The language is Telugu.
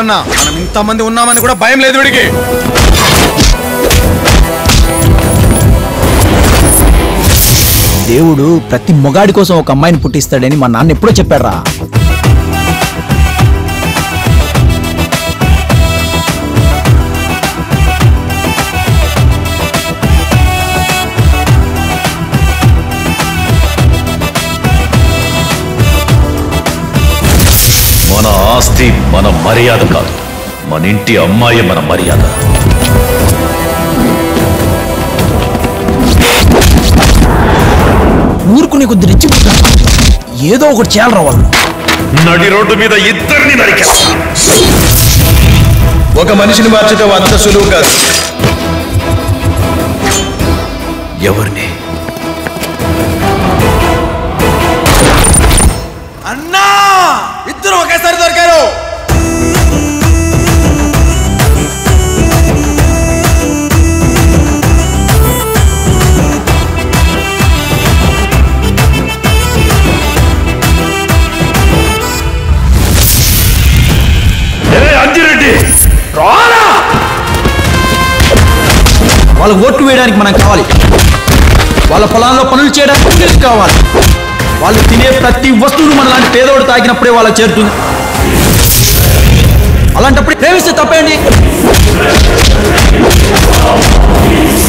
కావాలన్నా మనం ఇంతమంది ఉన్నామని కూడా భయం లేదు వీడికి దేవుడు ప్రతి మొగాడి కోసం ఒక అమ్మాయిని పుట్టిస్తాడని మా నాన్న ఎప్పుడో చెప్పాడ్రా మన ఆస్తి మన మర్యాద కాదు మన ఇంటి అమ్మాయి మన మర్యాద ఊరుకునే కొద్ది రెచ్చిపోతా ఏదో ఒకటి చేయాలరా వాళ్ళు నడి రోడ్డు మీద ఇద్దరిని నరికేస్తా ఒక మనిషిని మార్చడం అంత సులువు కాదు ఎవరిని అన్నా ఇద్దరు ఒకేసారి దొరికారు ఏ అంజిరెడ్డి వాళ్ళకి ఓట్లు వేయడానికి మనం కావాలి వాళ్ళ పొలాల్లో పనులు చేయడానికి మనుషులు కావాలి వాళ్ళు తినే ప్రతి వస్తువును మన లాంటి పేదోడు తాకినప్పుడే వాళ్ళకి చేరుతుంది అలాంటప్పుడు ప్రేమిస్తే తప్పేంటి